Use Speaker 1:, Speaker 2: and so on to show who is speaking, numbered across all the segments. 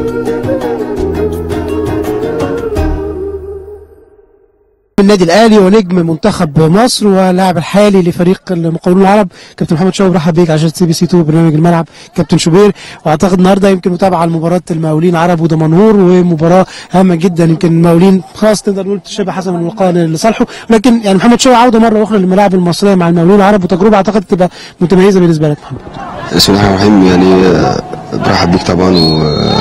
Speaker 1: النادي الاهلي ونجم منتخب مصر ولاعب الحالي لفريق المقاولون العرب كابتن محمد شوقي برحب بيك عشان سي بي سي 2 برنامج الملعب كابتن شوبير واعتقد النهارده يمكن متابعه لمباراه المقاولين عرب ودمنهور ومباراه هامه جدا يمكن المقاولين خلاص نقدر نقول شبه حسب اللقاء لصالحه لكن يعني محمد شوقي عوده مره اخرى للملاعب المصريه مع المقاولين العرب وتجربه اعتقد تبقى متميزه بالنسبه لك محمد
Speaker 2: بسم الله الرحمن الرحيم يعني آه، برحب بيك طبعا و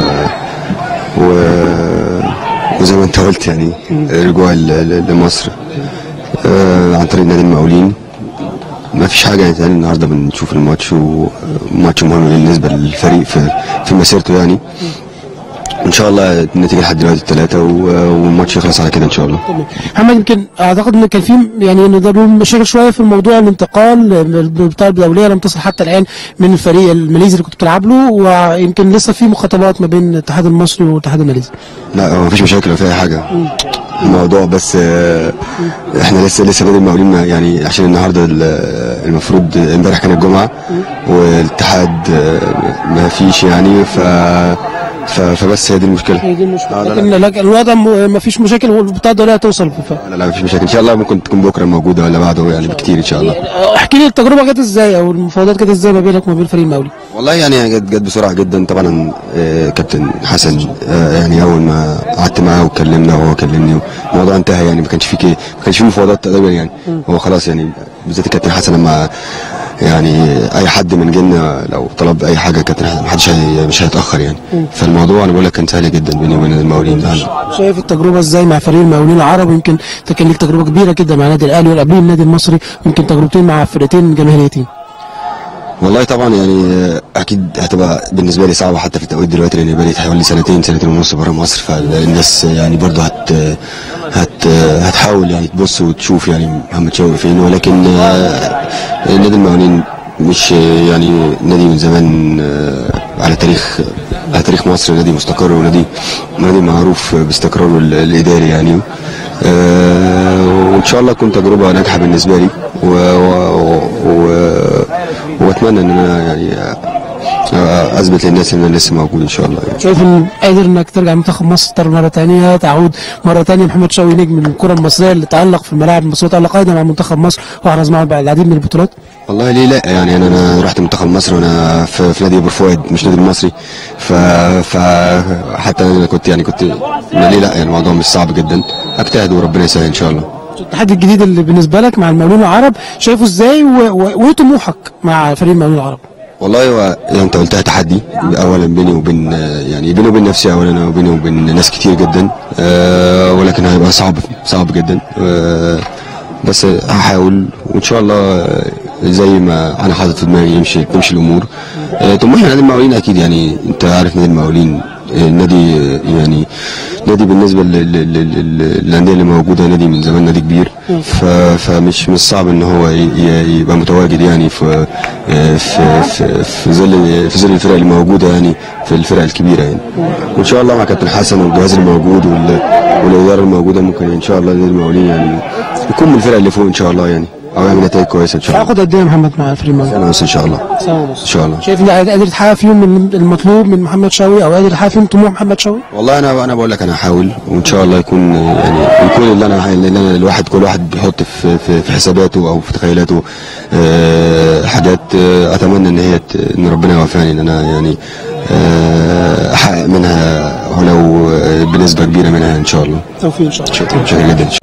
Speaker 2: و وزي ما انت قلت يعني رجوع ل- ل- لمصر آه، عن طريق نادي المقاولين ما فيش حاجه يعني تاني النهارده بنشوف الماتش وماتش مهم بالنسبه للفريق في في مسيرته يعني ان شاء الله النتيجه لحد دلوقتي الثلاثه والماتش يخلص على كده ان شاء الله
Speaker 1: تمام. محمد يمكن اعتقد ان كان في يعني نقدر نقول مشاكل شويه في الموضوع الانتقال البطاقه الدوليه لم تصل حتى الان من الفريق الماليزي اللي كنت بتلعب له ويمكن لسه في مخاطبات ما بين الاتحاد المصري والاتحاد الماليزي
Speaker 2: لا هو مفيش مشاكل ولا في اي حاجه الموضوع بس آه، احنا لسه لسه نادي المقاولين ما- يعني عشان النهارده ال- المفروض امبارح كان الجمعه والاتحاد آه، ما فيش يعني ف ف- فبس هي دي المشكله
Speaker 1: هي دي المشكله
Speaker 2: آه، لا
Speaker 1: لكن
Speaker 2: لا
Speaker 1: لكن الوضع ما فيش مشاكل والبطاقه الدوليه توصل ف...
Speaker 2: لا لا مفيش مشاكل ان شاء الله ممكن تكون بكره موجوده ولا بعده يعني بكتير ان شاء الله
Speaker 1: احكي لي التجربه جت ازاي او المفاوضات جت ازاي ما بينك وما بين الفريق المقاولي
Speaker 2: والله يعني جت جت بسرعه جدا طبعا آه، كابتن حسن آه، يعني اول ما قعدت معاه واتكلمنا وهو كلمني الموضوع انتهى يعني ما كانش فيه كي- ما كانش فيه مفاوضات تقريبا يعني هو خلاص يعني بالذات الكابتن حسن لما يعني اي حد من جيلنا لو طلب اي حاجه كابتن حسن محدش هي- مش هيتاخر يعني فالموضوع انا بقول لك كان سهل جدا بيني وبين المقاولين ده
Speaker 1: شايف التجربه ازاي مع فريق المقاولين العرب يمكن انت كان ليك تجربه كبيره جدا مع النادي الاهلي وقبليه النادي المصري يمكن تجربتين مع فرقتين جماهيريتين
Speaker 2: والله طبعا يعني آه، اكيد هتبقى بالنسبه لي صعبه حتى في التوقيت دلوقتي لان بقالي حوالي سنتين سنتين ونص بره مصر فالناس يعني برضه هت هت هتحاول يعني تبص وتشوف يعني محمد شوقي فين ولكن آه، نادي المقاولين مش آه، يعني نادي من زمان آه، على تاريخ على تاريخ مصر نادي مستقر ونادي نادي معروف باستقراره ال- الاداري يعني آه، وان شاء الله تكون تجربه ناجحه بالنسبه لي و, و, و واتمنى ان انا يعني آه، اثبت للناس ان انا لسه موجود ان شاء الله يعني.
Speaker 1: شايف ان قادر انك ترجع منتخب مصر ترى مره ثانيه تعود مره ثانيه محمد شوقي نجم الكره المصريه اللي تالق في الملاعب المصريه تالق ايضا مع منتخب مصر واحرز معه العديد من البطولات
Speaker 2: والله ليه لا يعني انا انا رحت منتخب مصر وانا في, في نادي ابو فؤاد مش نادي المصري ف فحتى انا كنت يعني كنت ليه لا يعني الموضوع مش صعب جدا اجتهد وربنا يسهل ان شاء الله
Speaker 1: التحدي الجديد اللي بالنسبه لك مع المقاولين العرب شايفه ازاي و- و- وايه طموحك مع فريق المقاولين العرب
Speaker 2: والله هو يعني انت قلتها تحدي اولا بيني وبين يعني بيني وبين نفسي اولا وبيني وبين ناس كتير جدا أه ولكن هيبقى صعب صعب جدا أه بس هحاول وان شاء الله آه، زي ما انا حاطط في دماغي يمشي تمشي الامور أه طموحي نادي المقاولين اكيد يعني انت عارف نادي المقاولين آه، نادي آه، يعني نادي بالنسبه لل- لل- لل- للانديه اللي موجوده نادي من زمان نادي كبير ف- فمش مش صعب ان هو ي- ي- يبقى متواجد يعني في آه، في في, في ظل في ظل الفرق اللي موجوده يعني في الفرق الكبيره يعني وان شاء الله مع كابتن حسن والجهاز الموجود وال- والاداره الموجوده ممكن ان شاء الله نادي المقاولين يعني يكون من الفرق اللي فوق ان شاء الله يعني او يعمل نتائج كويسه ان شاء الله
Speaker 1: هاخد قد ايه يا محمد مع فريق المقاولين
Speaker 2: سنه ونص ان شاء الله
Speaker 1: سنه ونص
Speaker 2: ان شاء الله
Speaker 1: شايف ان قادر تحقق فيهم من المطلوب من محمد شوقي او قادر تحقق فيهم طموح محمد شوقي
Speaker 2: والله انا انا بقول لك انا هحاول وان شاء الله يكون يعني يكون اللي انا اللي انا الواحد كل واحد بيحط في في, في حساباته او في تخيلاته آه، حاجات آه، اتمنى ان هي ت- ان ربنا يوفقني ان انا يعني آه، احقق منها ولو آه، بنسبه كبيره منها ان شاء الله
Speaker 1: توفيق ان شاء الله
Speaker 2: شكرا شكرا جدا